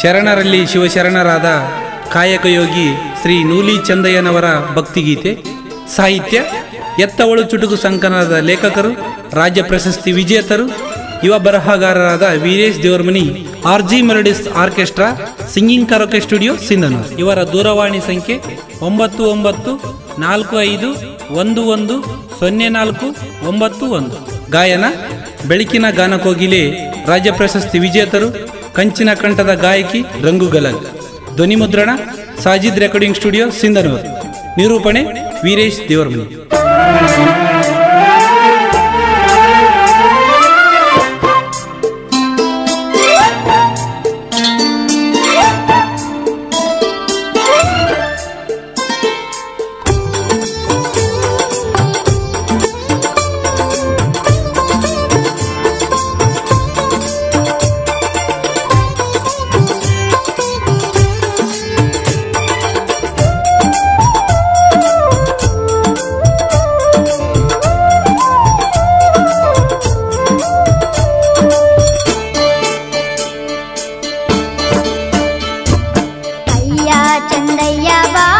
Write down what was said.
ಶರಣರಲ್ಲಿ ಶಿವಶರಣರಾದ ಕಾಯಕಯೋಗಿ ಶ್ರೀ ನೂಲಿ ಚಂದಯ್ಯನವರ ಭಕ್ತಿಗೀತೆ ಸಾಹಿತ್ಯ ಎತ್ತವಳು ಚುಟುಕು ಸಂಕಲನದ ಲೇಖಕರು ರಾಜ್ಯ ಪ್ರಶಸ್ತಿ ವಿಜೇತರು ಯುವ ಬರಹಗಾರರಾದ Veeresh Devaramani R G melodies orchestra singing karaoke studio Sindhanur ಇವರ ದೂರವಾಣಿ ಸಂಖ್ಯೆ ಒಂಬತ್ತು ಒಂಬತ್ತು ನಾಲ್ಕು ಐದು ಒಂದು ಒಂದು ಸೊನ್ನೆ ನಾಲ್ಕು ಒಂಬತ್ತು ಒಂದು ಗಾಯನ ಬೆಳಕಿನ ಗಾನಕೋಗಿಲೆ ರಾಜ್ಯ ಪ್ರಶಸ್ತಿ ವಿಜೇತರು ಕಂಚಿನ ಕಂಠದ ಗಾಯಕಿ ರಂಗು ಗಲಗ್ ಧ್ವನಿ ಮುದ್ರಣ ಸಾಜಿದ್ ರೆಕಾರ್ಡಿಂಗ್ ಸ್ಟುಡಿಯೋ ಸಿಂಧನೂರು ನಿರೂಪಣೆ ವೀರೇಶ್ ದೇವರಮನಿ ಅಯ್ಯ ಚಂದಯ್ಯ ಬಾ